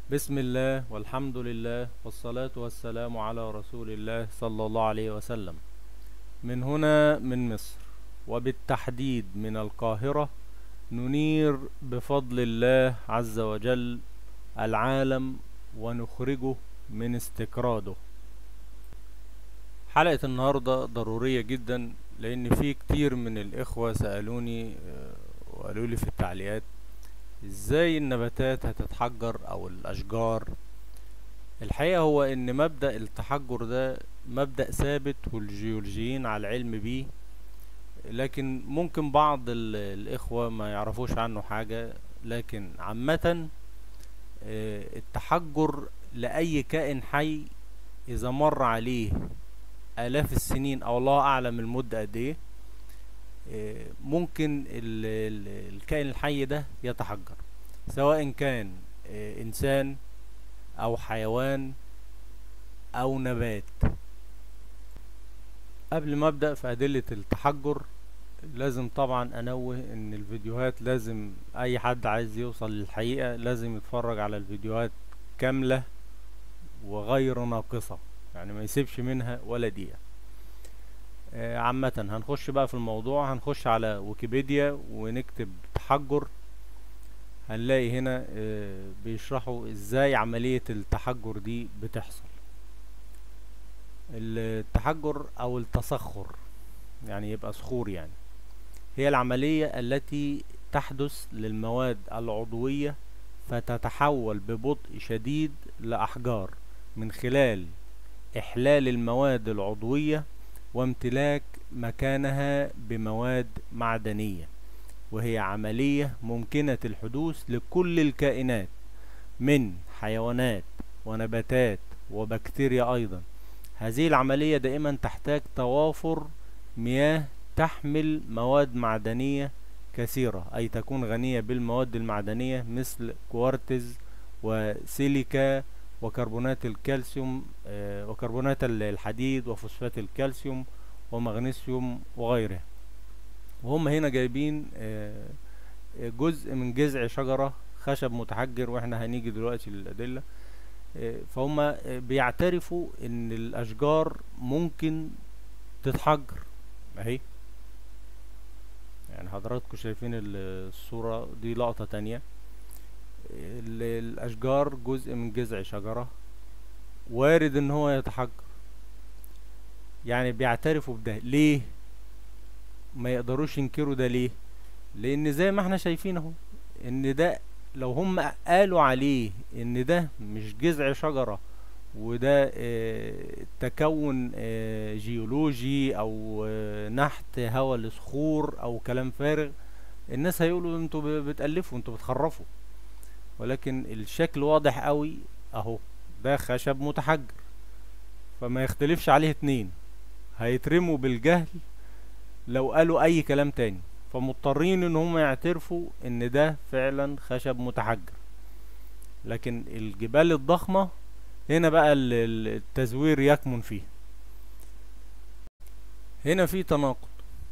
بسم الله والحمد لله والصلاة والسلام على رسول الله صلى الله عليه وسلم من هنا من مصر وبالتحديد من القاهرة ننير بفضل الله عز وجل العالم ونخرجه من استكراده حلقة النهاردة ضرورية جدا لان في كتير من الاخوة سألوني آه، وقالوا لي في التعليقات ازاي النباتات هتتحجر او الاشجار الحقيقة هو ان مبدأ التحجر ده مبدأ ثابت والجيولوجيين على العلم بيه لكن ممكن بعض ال- الاخوة ما يعرفوش عنه حاجة لكن عامة آه، التحجر لأي كائن حي إذا مر عليه آلاف السنين أو الله أعلم المدة قد إيه آه، ممكن ال- ال- الكائن الحي ده يتحجر سواء كان آه، إنسان أو حيوان أو نبات قبل ما أبدأ في أدلة التحجر لازم طبعا أنوه إن الفيديوهات لازم أي حد عايز يوصل للحقيقة لازم يتفرج على الفيديوهات كاملة وغير ناقصة يعني ما يسيبش منها ولا دقيقة آه، عامة هنخش بقى في الموضوع هنخش على ويكيبيديا ونكتب تحجر هنلاقي هنا آه، بيشرحوا ازاي عملية التحجر دي بتحصل التحجر او التصخر يعني يبقى صخور يعني هي العملية التي تحدث للمواد العضوية فتتحول ببطء شديد لأحجار من خلال إحلال المواد العضوية وامتلاك مكانها بمواد معدنية وهي عملية ممكنة الحدوث لكل الكائنات من حيوانات ونباتات وبكتيريا أيضا هذه العملية دائما تحتاج توافر مياه تحمل مواد معدنية كثيرة أي تكون غنية بالمواد المعدنية مثل كوارتز وسيليكا وكربونات الكالسيوم آه، وكربونات ال- الحديد وفوسفات الكالسيوم ومغنيسيوم وغيرها وهم هنا جايبين آه، آه، جزء من جذع شجرة خشب متحجر واحنا هنيجي دلوقتي للأدلة آه، فهم آه، بيعترفوا ان الاشجار ممكن تتحجر اهي يعني حضراتكم شايفين ال- الصورة دي لقطة تانية ال- الاشجار جزء من جذع شجرة وارد ان هو يتحجر يعني بيعترفوا بده ليه ما يقدروش ينكروا ده ليه لان زي ما احنا شايفين اهو ان ده لو هم قالوا عليه ان ده مش جذع شجرة وده آه، تكون آه، جيولوجي او آه، نحت هوا لصخور او كلام فارغ الناس هيقولوا انتوا ب- بتألفوا انتوا بتخرفوا ولكن الشكل واضح قوي اهو ده خشب متحجر فما يختلفش عليه اتنين هيترموا بالجهل لو قالوا اي كلام تاني فمضطرين ان هم يعترفوا ان ده فعلا خشب متحجر لكن الجبال الضخمة هنا بقى ال- ال- التزوير يكمن فيه هنا في تناقض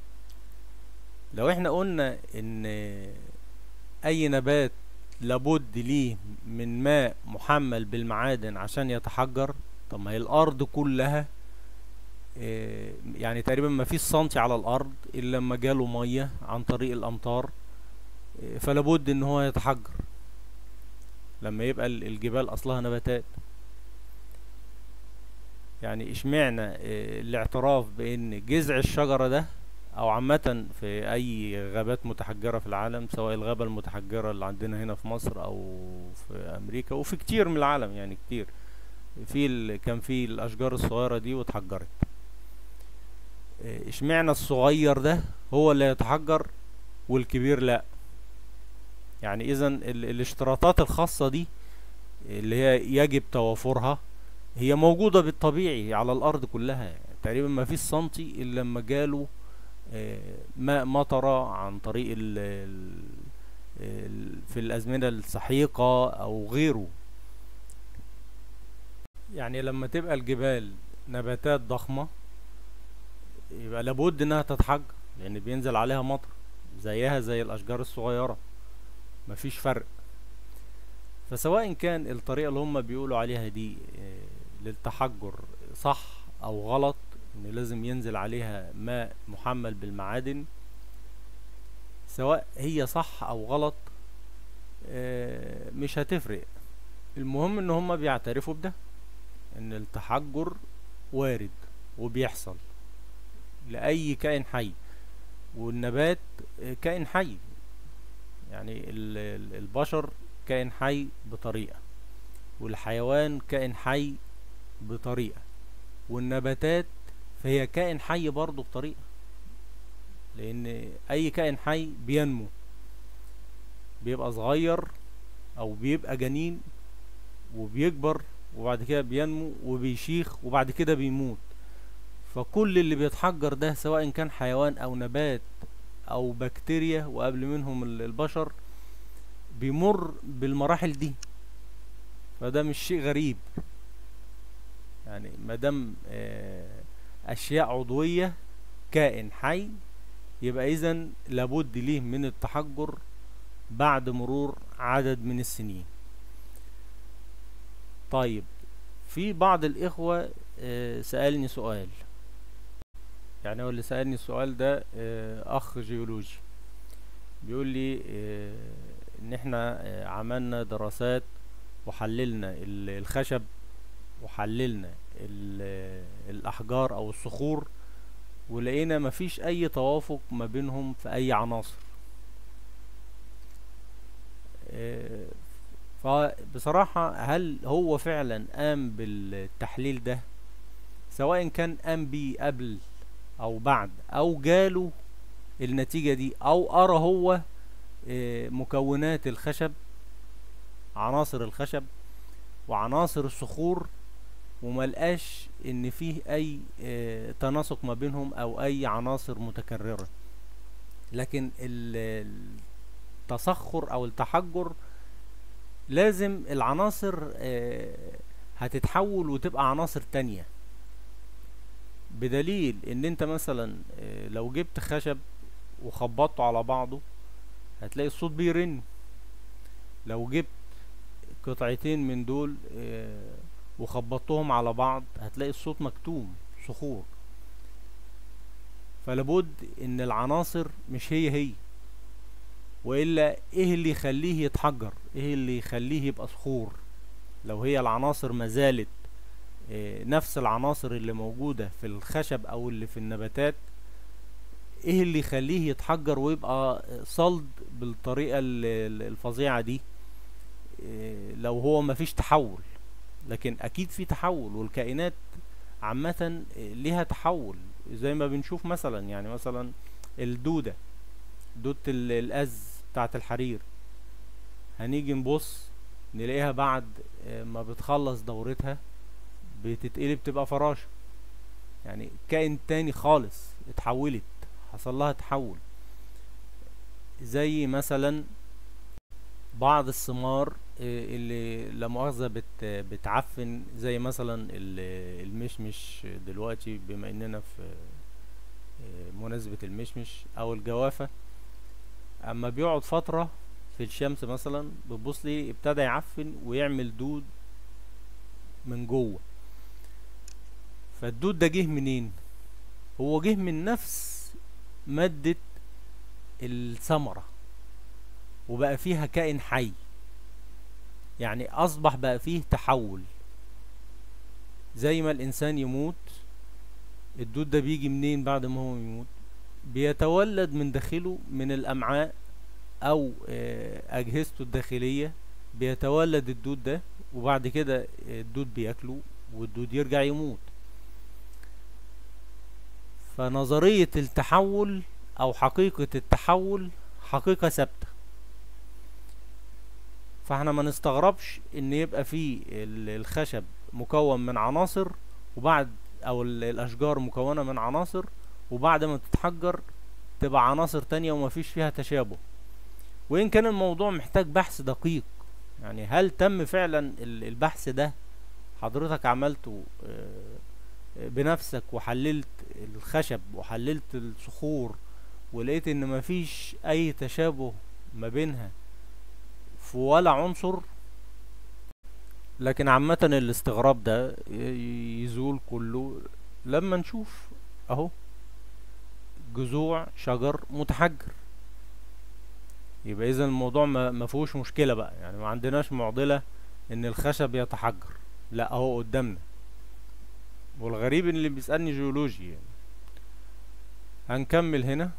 لو احنا قلنا ان اي نبات لابد ليه من ماء محمل بالمعادن عشان يتحجر طب ما هي الارض كلها آه، يعني تقريبا ما فيش سنتي على الارض الا لما جاله ميه عن طريق الامطار آه، فلابد ان هو يتحجر لما يبقى ال- الجبال اصلها نباتات يعني اشمعنى آه، الاعتراف بان جذع الشجرة ده او عامة في اي غابات متحجرة في العالم سواء الغابة المتحجرة اللي عندنا هنا في مصر او في امريكا وفي كتير من العالم يعني كتير في ال... كان في الاشجار الصغيرة دي واتحجرت آه، اشمعنى الصغير ده هو اللي يتحجر والكبير لا يعني اذا ال... الاشتراطات الخاصة دي اللي هي يجب توافرها هي موجودة بالطبيعي على الأرض كلها يعني تقريبا ما فيش سنتي إلا لما جاله آه، ماء مطرة عن طريق ال ال ال في الأزمنة السحيقة أو غيره يعني لما تبقى الجبال نباتات ضخمة يبقى لابد إنها تتحجر لأن بينزل عليها مطر زيها زي الأشجار الصغيرة مفيش فرق فسواء كان الطريقة اللي هم بيقولوا عليها دي آه، للتحجر صح او غلط ان لازم ينزل عليها ماء محمل بالمعادن سواء هي صح او غلط آه، مش هتفرق المهم ان هم بيعترفوا بده ان التحجر وارد وبيحصل لأي كائن حي والنبات كائن حي يعني البشر كائن حي بطريقة والحيوان كائن حي بطريقة والنباتات فهي كائن حي برضه بطريقة لأن أي كائن حي بينمو بيبقى صغير أو بيبقى جنين وبيكبر وبعد كده بينمو وبيشيخ وبعد كده بيموت فكل اللي بيتحجر ده سواء كان حيوان او نبات او بكتيريا وقبل منهم البشر بيمر بالمراحل دي فده مش شيء غريب يعني مادام آه، اشياء عضوية كائن حي يبقى اذا لابد ليه من التحجر بعد مرور عدد من السنين طيب في بعض الاخوة آه، سألني سؤال يعني هو اللي سألني السؤال ده آه، اخ جيولوجي بيقول لي آه، ان احنا آه، عملنا دراسات وحللنا الخشب وحللنا الاحجار او الصخور ولقينا مفيش اي توافق ما بينهم في اي عناصر فبصراحة هل هو فعلا قام بالتحليل ده سواء كان قام بيه قبل او بعد او جاله النتيجة دي او ارى هو آه، مكونات الخشب عناصر الخشب وعناصر الصخور وملقاش ان فيه اي آه، تناسق ما بينهم او اي عناصر متكررة لكن التصخر او التحجر لازم العناصر آه، هتتحول وتبقى عناصر تانية بدليل ان انت مثلا آه، لو جبت خشب وخبطته على بعضه هتلاقي الصوت بيرن لو جبت قطعتين من دول آه، وخبطتهم على بعض هتلاقي الصوت مكتوم صخور فلابد ان العناصر مش هي هي والا ايه اللي يخليه يتحجر ايه اللي يخليه يبقى صخور لو هي العناصر ما زالت آه، نفس العناصر اللي موجودة في الخشب او اللي في النباتات ايه اللي يخليه يتحجر ويبقى صلد بالطريقة الفظيعة دي آه، لو هو مفيش تحول لكن اكيد في تحول والكائنات عامة آه، ليها تحول زي ما بنشوف مثلا يعني مثلا الدودة دودة الأز بتاعت الحرير هنيجي نبص نلاقيها بعد ما بتخلص دورتها بتتقلب تبقى فراشة يعني كائن تاني خالص اتحولت حصل لها تحول زي مثلا بعض الثمار آه، اللي لا مؤاخذة بت بتعفن زي مثلا المشمش دلوقتي بما اننا في آه، مناسبة المشمش او الجوافة اما بيقعد فترة في الشمس مثلا بتبص لي ابتدى يعفن ويعمل دود من جوه فالدود ده جه منين هو جه من نفس مادة الثمرة وبقى فيها كائن حي يعني اصبح بقى فيه تحول زي ما الانسان يموت الدود ده بيجي منين بعد ما هو يموت بيتولد من داخله من الامعاء او آه، اجهزته الداخلية بيتولد الدود ده وبعد كده الدود بياكله والدود يرجع يموت فنظرية التحول او حقيقة التحول حقيقة ثابتة فاحنا ما نستغربش ان يبقى في الخشب مكون من عناصر وبعد او الاشجار مكونة من عناصر وبعد ما تتحجر تبقى عناصر تانية وما فيش فيها تشابه وان كان الموضوع محتاج بحث دقيق يعني هل تم فعلا البحث ده حضرتك عملته آه، بنفسك وحللت الخشب وحللت الصخور ولقيت ان مفيش اي تشابه ما بينها في ولا عنصر لكن عامة الاستغراب ده ي- يزول كله لما نشوف اهو جذوع شجر متحجر يبقى اذا الموضوع ما ما فيهوش مشكلة بقى يعني ما عندناش معضلة ان الخشب يتحجر لا اهو قدامنا والغريب ان اللي بيسألني جيولوجي يعني هنكمل هنا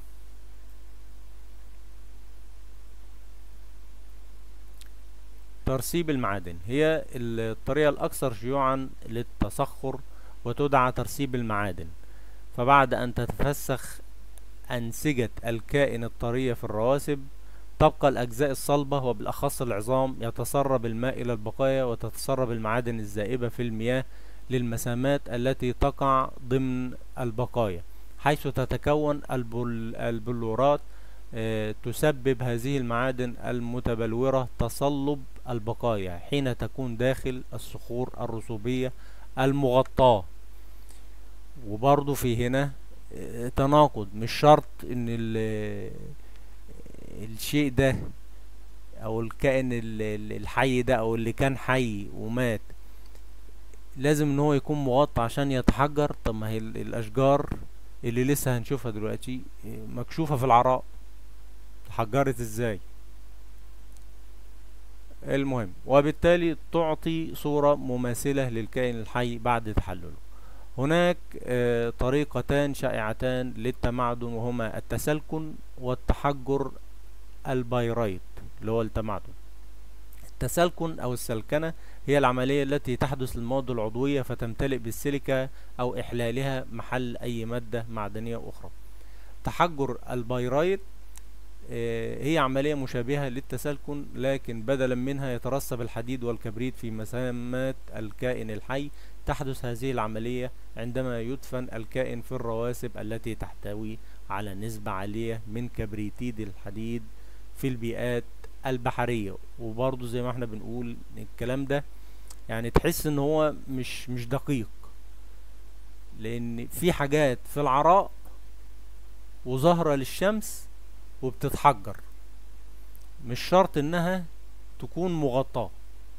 ترسيب المعادن هي الطريقة الأكثر شيوعا للتصخر وتدعى ترسيب المعادن فبعد أن تتفسخ أنسجة الكائن الطرية في الرواسب تبقى الأجزاء الصلبة وبالأخص العظام يتسرب الماء إلى البقايا وتتسرب المعادن الزائبة في المياه للمسامات التي تقع ضمن البقايا حيث تتكون البل البلورات آه، تسبب هذه المعادن المتبلورة تصلب البقايا حين تكون داخل الصخور الرسوبية المغطاة وبرضو في هنا آه، تناقض مش شرط ان ال- الشيء ده او الكائن ال- ال- الحي ده او اللي كان حي ومات لازم ان هو يكون مغطى عشان يتحجر طب ما هي ال- الاشجار اللي لسه هنشوفها دلوقتي آه، مكشوفة في العراء اتحجرت ازاي المهم وبالتالي تعطي صورة مماثلة للكائن الحي بعد تحلله هناك آه، طريقتان شائعتان للتمعدن وهما التسلكن والتحجر البيريت اللي هو التمعدن التسلكن او السلكنة هي العملية التي تحدث للمواد العضوية فتمتلئ بالسيليكا او احلالها محل اي مادة معدنية اخرى تحجر البيريت آه، هي عملية مشابهة للتسلكن لكن بدلا منها يترسب الحديد والكبريت في مسامات الكائن الحي تحدث هذه العملية عندما يدفن الكائن في الرواسب التي تحتوي على نسبة عالية من كبريتيد الحديد في البيئات البحرية وبرضه زي ما احنا بنقول الكلام ده يعني تحس ان هو مش مش دقيق لان في حاجات في العراء وظاهرة للشمس وبتتحجر مش شرط انها تكون مغطاة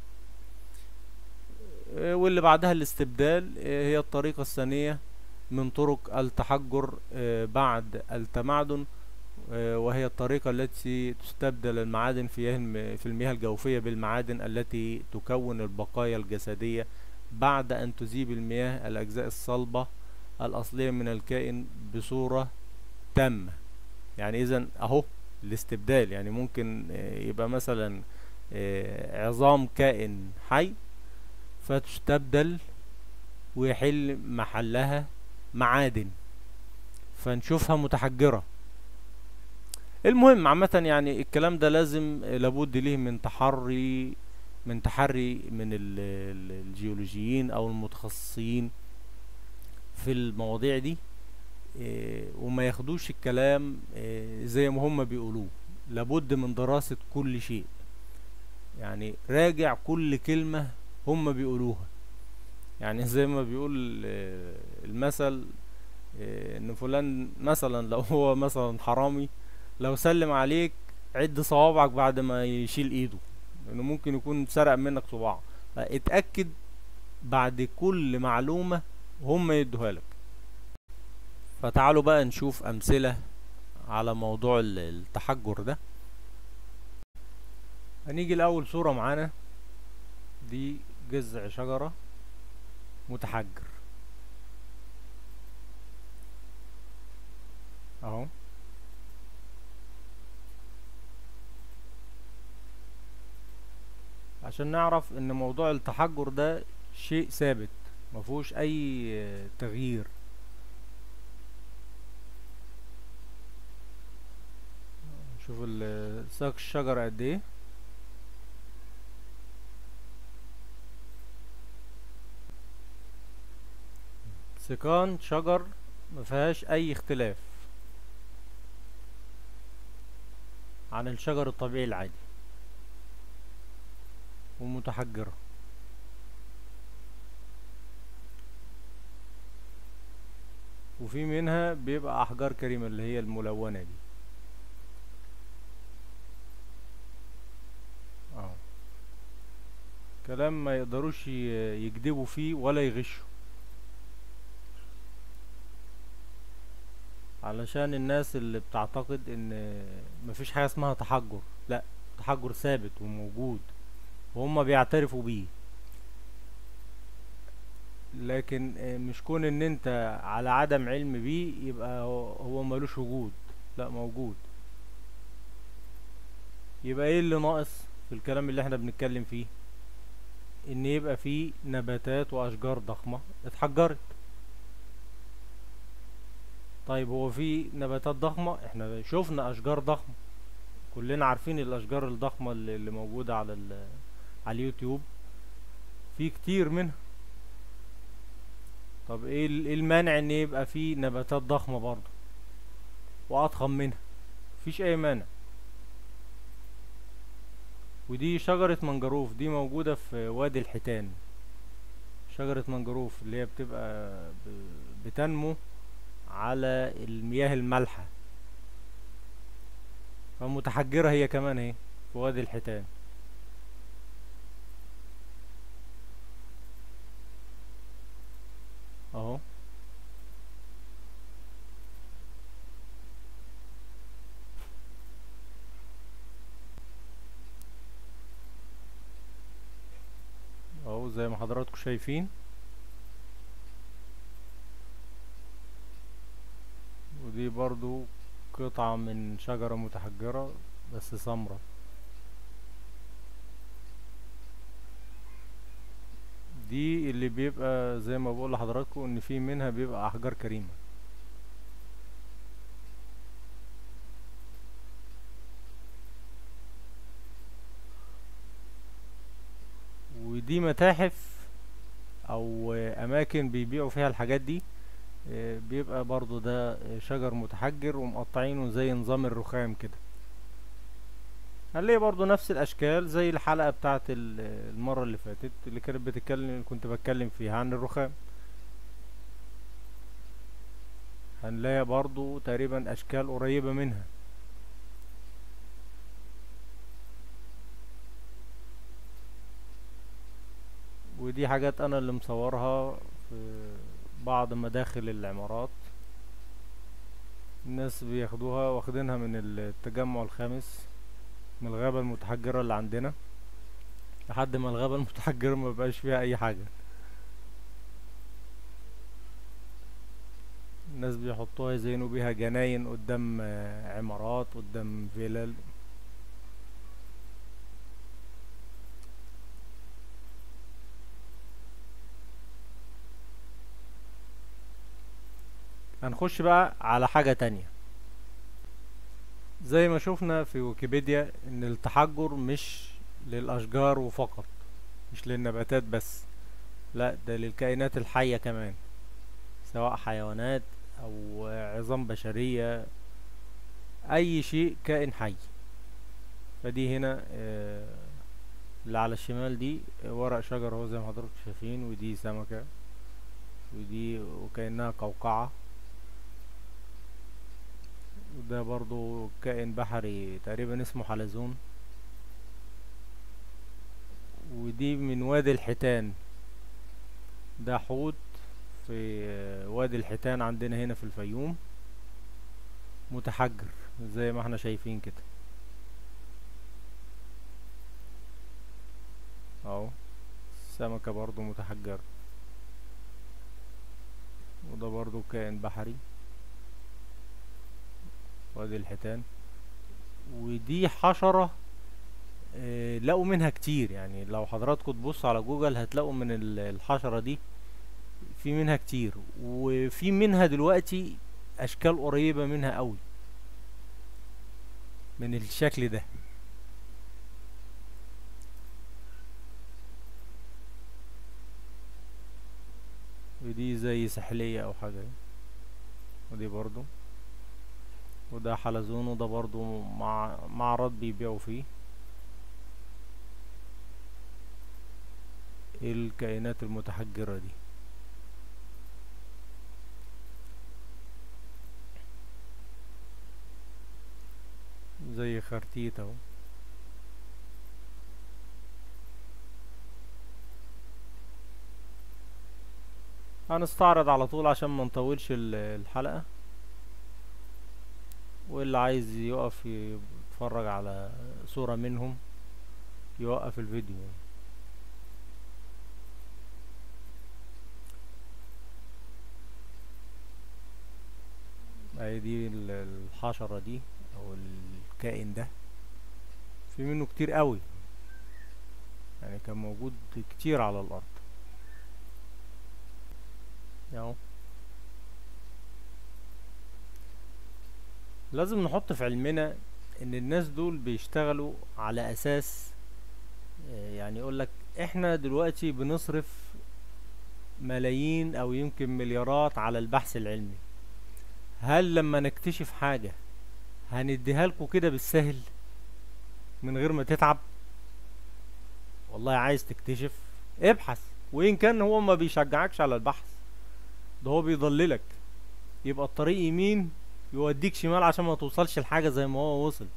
آه، واللي بعدها الاستبدال آه، هي الطريقة الثانية من طرق التحجر آه، بعد التمعدن آه، وهي الطريقة التي تستبدل المعادن في الم- في المياه الجوفية بالمعادن التي تكون البقايا الجسدية بعد أن تذيب المياه الأجزاء الصلبة الأصلية من الكائن بصورة تامة يعني إذا أهو الاستبدال يعني ممكن آه، يبقى مثلا آه، عظام كائن حي فتستبدل ويحل محلها معادن فنشوفها متحجرة المهم عامة يعني الكلام ده لازم لابد ليه من تحري من تحري من ال- ال- الجيولوجيين او المتخصصين في المواضيع دي إيه، وما ياخدوش الكلام إيه، زي ما هم بيقولوه لابد من دراسة كل شيء يعني راجع كل كلمة هم بيقولوها يعني زي ما بيقول آه، المثل آه، ان فلان مثلا لو هو مثلا حرامي لو سلم عليك عد صوابعك بعد ما يشيل ايده لانه ممكن يكون سرق منك صباع فاتأكد بعد كل معلومة هم يدوها لك فتعالوا بقى نشوف امثلة على موضوع ال- التحجر ده هنيجي لاول صورة معانا دي جذع شجرة متحجر اهو عشان نعرف ان موضوع التحجر ده شيء ثابت مفهوش اي آه، تغيير شوف ال- ساق الشجرة قد ايه سيقان شجر مفيهاش اي اختلاف عن الشجر الطبيعي العادي ومتحجرة وفي منها بيبقى احجار كريمة اللي هي الملونة دي اه كلام ما يقدروش ي- يكذبوا فيه ولا يغشوا علشان الناس اللي بتعتقد ان مفيش حاجة اسمها تحجر لا تحجر ثابت وموجود وهم بيعترفوا بيه لكن آه، مش كون ان انت على عدم علم بيه يبقى هو هو ملوش وجود لا موجود يبقى ايه اللي ناقص في الكلام اللي احنا بنتكلم فيه ان يبقى فيه نباتات واشجار ضخمة اتحجرت طيب هو في نباتات ضخمة احنا شفنا اشجار ضخمة كلنا عارفين الاشجار الضخمة اللي اللي موجودة على ال على اليوتيوب في كتير منها طب ايه ال- إيه المانع ان يبقى في نباتات ضخمة برضه واضخم منها مفيش اي مانع ودي شجرة منجروف دي موجودة في وادي الحيتان شجرة منجروف اللي هي بتبقى ب- بتنمو على المياه المالحة فمتحجرة هي كمان اهي في وادي الحيتان اهو اهو زي ما حضراتكم شايفين ودي برضو قطعة من شجرة متحجرة بس سمرة دي اللي بيبقى زي ما بقول لحضراتكم ان في منها بيبقى احجار كريمة ودي متاحف او اماكن بيبيعوا فيها الحاجات دي آه، بيبقى برضو ده آه، شجر متحجر ومقطعينه زي نظام الرخام كده هنلاقي برضو نفس الاشكال زي الحلقة بتاعت ال- المرة اللي فاتت اللي كانت بتتكلم كنت بتكلم فيها عن الرخام هنلاقي برضو تقريبا اشكال قريبة منها ودي حاجات انا اللي مصورها في بعض مداخل العمارات الناس بياخدوها واخدينها من التجمع الخامس من الغابة المتحجرة اللي عندنا لحد ما الغابة المتحجرة ما بقاش فيها اي حاجة الناس بيحطوها يزينوا بيها جناين قدام آه، عمارات قدام فيلل هنخش بقى على حاجة تانية زي ما شفنا في ويكيبيديا ان التحجر مش للاشجار وفقط مش للنباتات بس لا ده للكائنات الحية كمان سواء حيوانات او عظام بشرية اي شيء كائن حي فدي هنا آه، اللي على الشمال دي ورق شجر اهو زي ما حضرتك شايفين ودي سمكة ودي وكأنها قوقعة وده برضو كائن بحري تقريبا اسمه حلزون ودي من وادي الحيتان ده حوت في آه، وادي الحيتان عندنا هنا في الفيوم متحجر زي ما احنا شايفين كده اهو سمكة برضو متحجر وده برضو كائن بحري وادي الحيتان ودي حشرة آه، لقوا منها كتير يعني لو حضراتكم تبصوا على جوجل هتلاقوا من ال- الحشرة دي في منها كتير وفي منها دلوقتي اشكال قريبة منها قوي من الشكل ده ودي زي سحلية او حاجة ودي برضو وده حلزون وده برضو مع معرض بيبيعوا فيه الكائنات المتحجرة دي زي خرتيت اهو هنستعرض على طول عشان ما نطولش ال- الحلقة واللي عايز يقف يتفرج على صورة منهم يوقف الفيديو اهي دي ال- الحشرة دي او الكائن ده في منه كتير قوي يعني كان موجود كتير على الارض اهو لازم نحط في علمنا ان الناس دول بيشتغلوا على اساس آه، يعني يقولك احنا دلوقتي بنصرف ملايين او يمكن مليارات على البحث العلمي هل لما نكتشف حاجة هنديها لكم كده بالسهل من غير ما تتعب والله عايز تكتشف ابحث وان كان هو ما بيشجعكش على البحث ده هو بيضللك يبقى الطريق يمين يوديك شمال عشان ما توصلش لحاجة زي ما هو وصل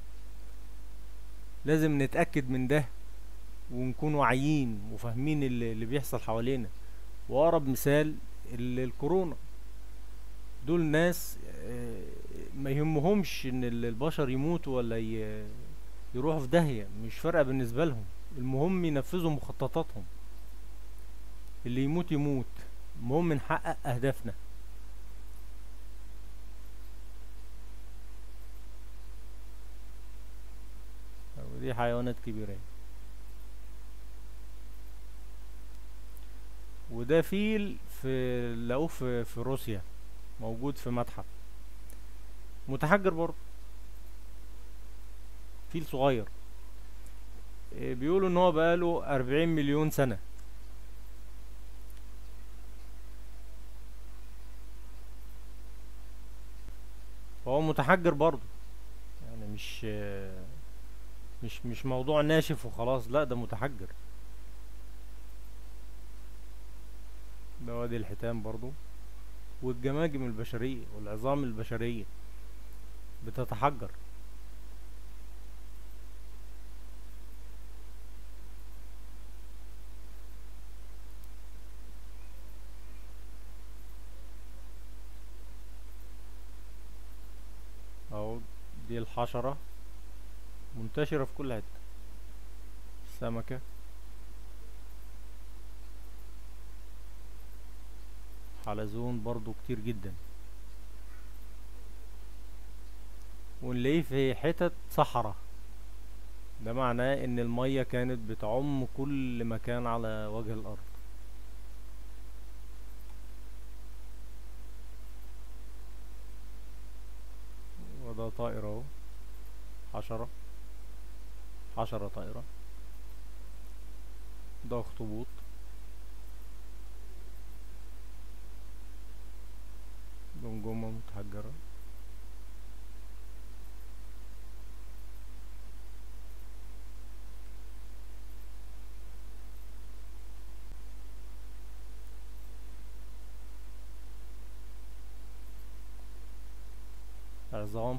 لازم نتأكد من ده ونكون واعيين وفاهمين اللي, اللي بيحصل حوالينا واقرب مثال ال- الكورونا دول ناس آه، ما يهمهمش ان ال- البشر يموتوا ولا ي- يروحوا في داهية مش فارقة بالنسبة لهم المهم ينفذوا مخططاتهم اللي يموت يموت المهم نحقق اهدافنا ودي حيوانات كبيرة يعني. وده فيل في لقوه في في روسيا موجود في متحف متحجر برضه فيل صغير إيه، بيقولوا ان هو بقاله أربعين مليون سنة فهو متحجر برضه يعني مش آه، مش مش موضوع ناشف وخلاص لا ده متحجر ده وادي الحيتان برضو والجماجم البشرية والعظام البشرية بتتحجر اهو دي الحشرة منتشرة في كل حتة السمكة حلزون برضو كتير جدا ونلاقيه في حتت صحراء ده معناه ان المية كانت بتعم كل مكان على وجه الارض وده طائر اهو حشرة حشرة طائرة ده اخطبوط جمجمة متحجرة عظام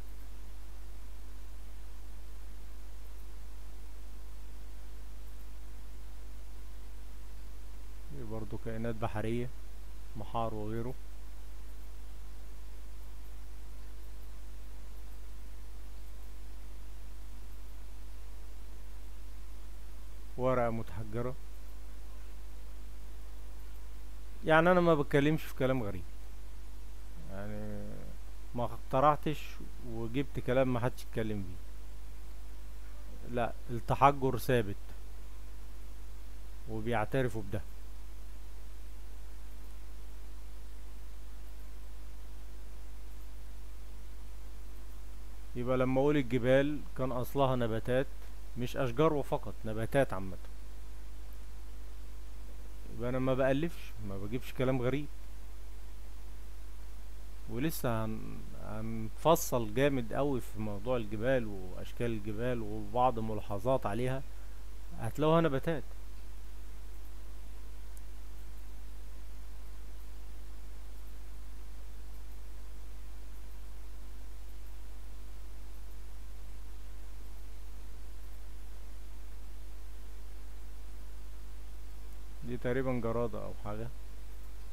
دي برضو كائنات بحرية محار وغيره ورقة متحجرة يعني انا ما بتكلمش في كلام غريب يعني ما اخترعتش وجبت كلام ما حدش يتكلم بيه لا التحجر ثابت وبيعترفوا بده يبقى لما اقول الجبال كان اصلها نباتات مش اشجار وفقط نباتات عامه يبقى انا ما بألفش ما بجيبش كلام غريب ولسه هن... هنفصل جامد قوي في موضوع الجبال واشكال الجبال وبعض ملاحظات عليها هتلاقوها نباتات دي تقريبا جرادة او حاجة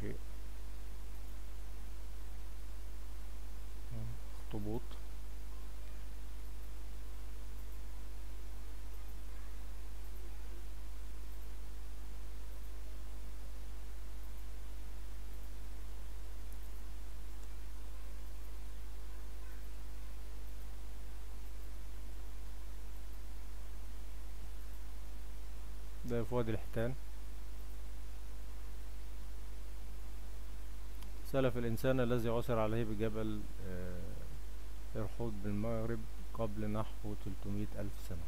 شيء اخطبوط ده في وادي الحيتان سلف الإنسان الذي عثر عليه بجبل آه، إرحود بالمغرب قبل نحو 300 ألف سنة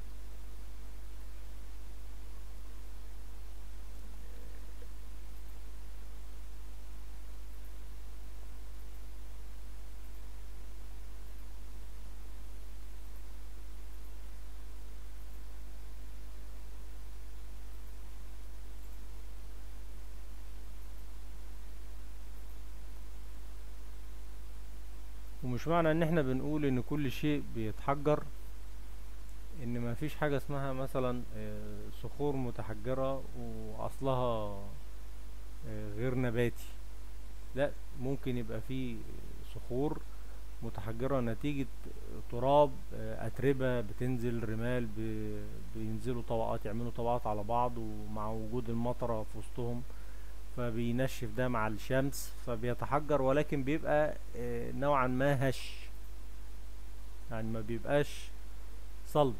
ومش معنى ان احنا بنقول ان كل شيء بيتحجر ان ما فيش حاجة اسمها مثلا آه، صخور متحجرة واصلها آه، غير نباتي لا ممكن يبقى في صخور متحجرة نتيجة تراب آه، أتربة بتنزل رمال ب- بينزلوا طبقات يعملوا طبقات على بعض ومع وجود المطرة في وسطهم فبينشف ده مع الشمس فبيتحجر ولكن بيبقى آه، نوعا ما هش يعني ما بيبقاش صلب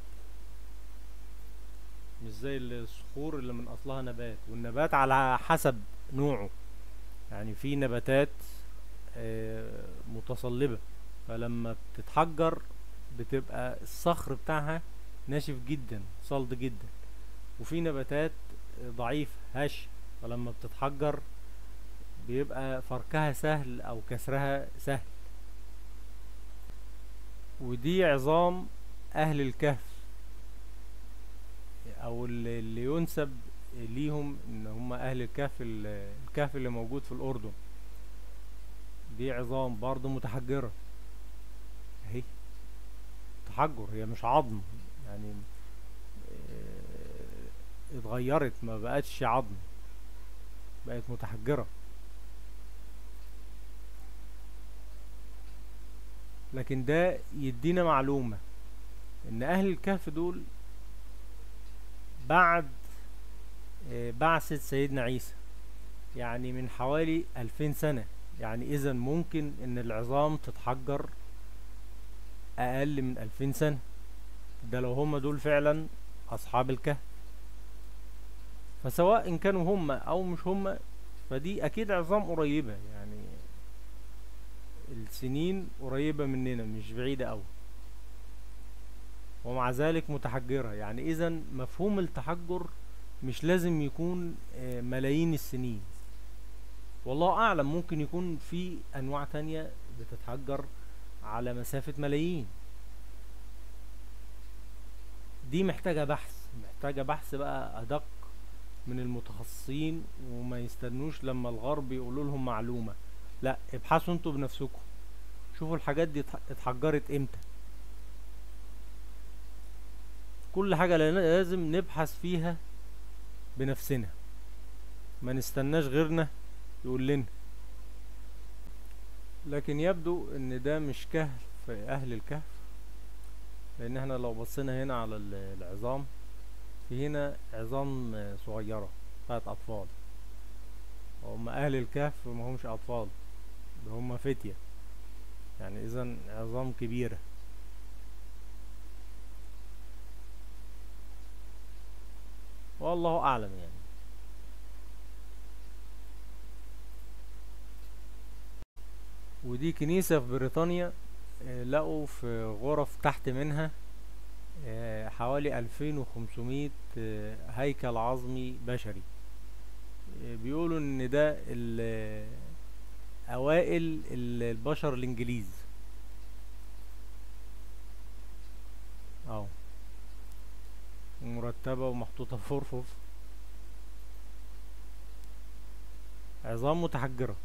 مش زي الصخور اللي من اصلها نبات والنبات على حسب نوعه يعني في نباتات آه، متصلبة فلما بتتحجر بتبقى الصخر بتاعها ناشف جدا صلد جدا وفي نباتات آه، ضعيف هش فلما بتتحجر بيبقى فركها سهل او كسرها سهل ودي عظام اهل الكهف او اللي اللي ينسب ليهم ان هم اهل الكهف ال- الكهف اللي موجود في الاردن دي عظام برضه متحجرة اهي تحجر هي مش عظم يعني آه، اتغيرت ما بقتش عظم بقت متحجرة لكن ده يدينا معلومة ان اهل الكهف دول بعد آه، بعثة سيدنا عيسى يعني من حوالي ألفين سنة يعني اذا ممكن ان العظام تتحجر اقل من ألفين سنة ده لو هم دول فعلا اصحاب الكهف فسواء ان كانوا هم او مش هم فدي اكيد عظام قريبة يعني السنين قريبة مننا مش بعيدة اوي ومع ذلك متحجرة يعني اذا مفهوم التحجر مش لازم يكون آه، ملايين السنين والله اعلم ممكن يكون في انواع تانية بتتحجر على مسافة ملايين دي محتاجة بحث محتاجة بحث بقى ادق من المتخصصين وما يستنوش لما الغرب يقولوا لهم معلومة لا ابحثوا انتوا بنفسكم شوفوا الحاجات دي اتح- اتحجرت امتى كل حاجة لنا- لازم نبحث فيها بنفسنا ما نستناش غيرنا يقول لنا لكن يبدو ان ده مش كهف اهل الكهف لان احنا لو بصينا هنا على ال- العظام في هنا عظام آه، صغيرة بتاعت اطفال هم اهل الكهف ما همش اطفال ده هم فتية يعني اذا عظام كبيرة والله اعلم يعني ودي كنيسة في بريطانيا آه، لقوا في غرف تحت منها آه، حوالي 2500 آه، هيكل عظمي بشري آه، بيقولوا ان ده ال- اوائل ال- البشر الانجليز اهو مرتبة ومحطوطة في رفوف عظام متحجرة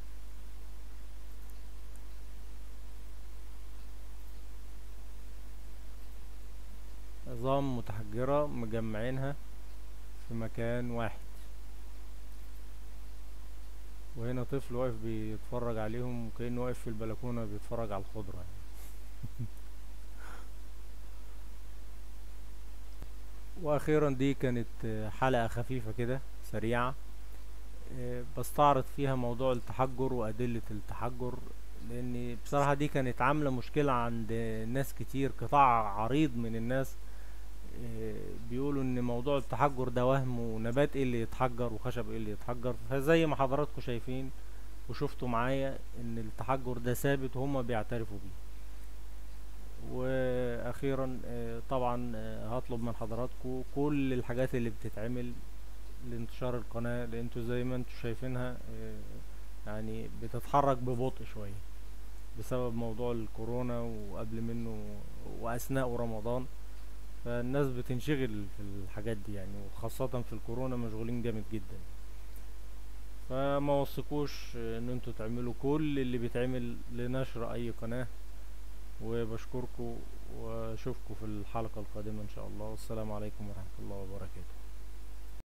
عظام متحجرة مجمعينها في مكان واحد وهنا طفل واقف بيتفرج عليهم وكأنه واقف في البلكونة بيتفرج على الخضرة يعني. واخيرا دي كانت آه، حلقة خفيفة كده سريعة آه، بستعرض فيها موضوع التحجر وأدلة التحجر لأن بصراحة دي كانت عاملة مشكلة عند ناس كتير قطاع عريض من الناس آه، بيقولوا ان موضوع التحجر ده وهم ونبات ايه اللي يتحجر وخشب ايه اللي يتحجر فزي ما حضراتكم شايفين وشفتوا معايا ان التحجر ده ثابت وهم بيعترفوا بيه واخيرا آه، طبعا آه، هطلب من حضراتكم كل الحاجات اللي بتتعمل لانتشار القناة لان انتوا زي ما انتوا شايفينها آه، يعني بتتحرك ببطء شوية بسبب موضوع الكورونا وقبل منه واثناء رمضان فالناس بتنشغل في الحاجات دي يعني وخاصة في الكورونا مشغولين جامد جدا فما وثقوش ان انتوا تعملوا كل اللي بيتعمل لنشر اي قناة وبشكركم واشوفكم في الحلقة القادمة ان شاء الله والسلام عليكم ورحمة الله وبركاته